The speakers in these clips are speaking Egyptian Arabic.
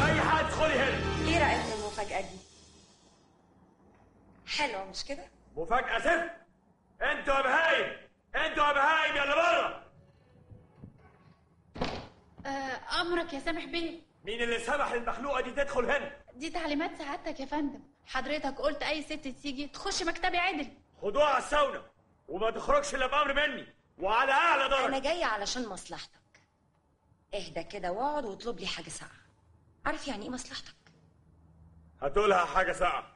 اي حاجه ادخلي هنا ايه رايك في المفاجاه دي حلوه مش كده مفاجاه صفر انتوا يا بهايم انتوا يا بهايم يا اللي بره آه امرك يا سامح بيه مين اللي سمح للمخلوقه دي تدخل هنا دي تعليمات سعادتك يا فندم حضرتك قلت اي ست تيجي تخش مكتبي عدل خدوها على الساونا وما تخرجش الا بامر مني وعلى اعلى درجه انا جايه علشان مصلحتك اهدى كده واقعد واطلب لي حاجه ساقعه عارف يعني ايه مصلحتك هاتولها حاجه ساقعه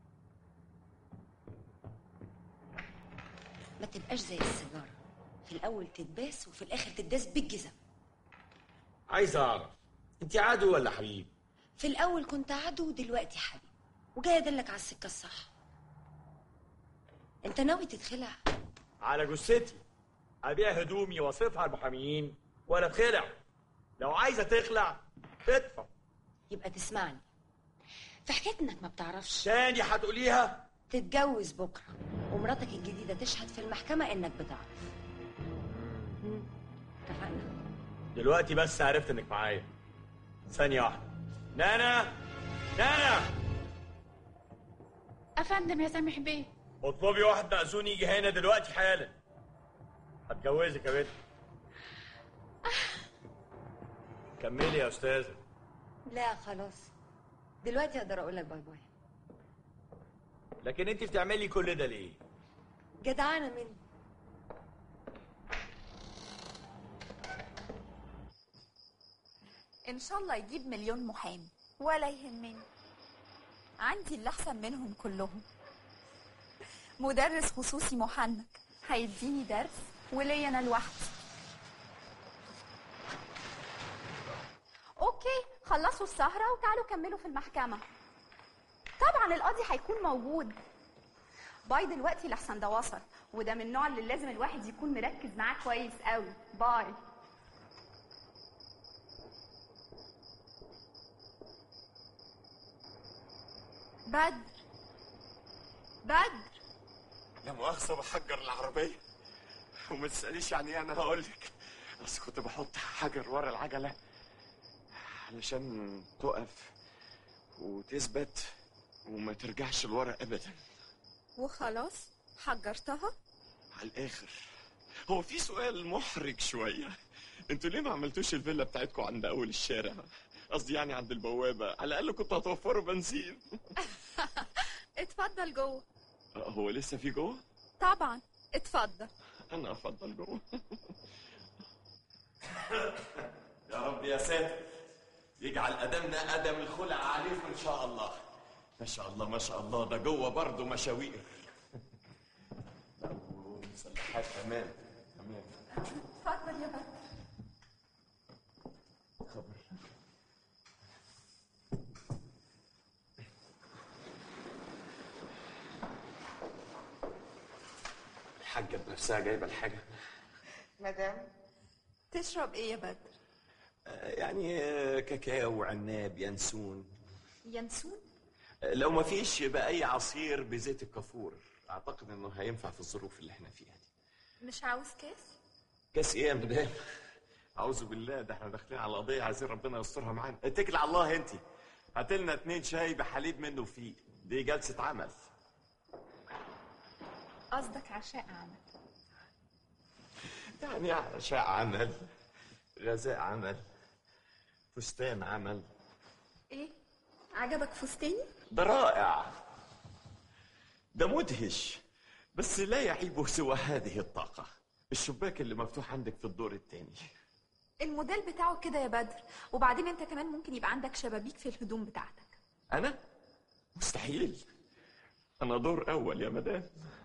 ما تبقاش زي السيجاره في الاول تتباس وفي الاخر تداس بالجزم عايز اعرف انت عدو ولا حبيب في الاول كنت عدو ودلوقتي حبيب وجاي ادلك على السكه الصح انت ناوي تتخلع على جثتي ابيع هدومي واصرفها على المحاميين ولا اتخلع لو عايزه تخلع ادفع يبقى تسمعني في حكايه انك ما بتعرفش تاني هتقوليها تتجوز بكره ومراتك الجديده تشهد في المحكمه انك بتعرف مم. اتفقنا دلوقتي بس عرفت انك معايا ثانيه واحده نانا نانا افندم يا سامح بيه اطلبي واحد مأذون يجي هنا دلوقتي حالا هتجوزك يا بنت كملي يا استاذه لا خلاص دلوقتي اقدر اقول لك باي باي لكن انت بتعملي كل ده ليه جدعانه مني ان شاء الله يجيب مليون محامي ولا يهمني عندي اللي احسن منهم كلهم مدرس خصوصي محنك هيديني درس وليا انا لوحدي اوكي خلصوا السهرة وتعالوا كملوا في المحكمة طبعا القاضي هيكون موجود باي دلوقتي لحسن ده وصل وده من النوع اللي لازم الواحد يكون مركز معاه كويس قوي باي بدر بدر لا مؤاخذة بحجر العربية وما تسأليش يعني ايه انا هقول لك بس كنت بحط حجر ورا العجلة علشان تقف وتثبت وما ترجعش لورا ابدا وخلاص حجرتها على الاخر هو في سؤال محرج شوية انتوا ليه ما عملتوش الفيلا بتاعتكم عند اول الشارع قصدي يعني عند البوابة على الاقل كنتوا هتوفروا بنزين اتفضل جوه هو لسه في جوه طبعا اتفضل انا افضل جوه يا رب يا ساتر يجعل قدمنا قدم الخلع عليكم ان شاء الله ما شاء الله ما شاء الله ده جوه برضه مشاوير مسلحات تمام تمام اتفضل يا بدر خبر الحاجة بنفسها جايبة الحاجة مدام تشرب ايه يا بدر آه، يعني آه، كاكاو عناب ينسون ينسون آه، لو ما فيش يبقى اي عصير بزيت الكافور اعتقد انه هينفع في الظروف اللي احنا فيها دي مش عاوز كاس كاس ايه يا مدام اعوذ بالله ده احنا داخلين على قضيه عايزين ربنا يسترها معانا اتكل على الله انت هات لنا اتنين شاي بحليب منه فيه دي جلسه عمل قصدك عشاء عمل يعني عشاء عمل غذاء عمل فستان عمل ايه عجبك فستاني ده رائع ده مدهش بس لا يعيبه سوى هذه الطاقة الشباك اللي مفتوح عندك في الدور الثاني الموديل بتاعه كده يا بدر وبعدين انت كمان ممكن يبقى عندك شبابيك في الهدوم بتاعتك أنا؟ مستحيل أنا دور أول يا مدام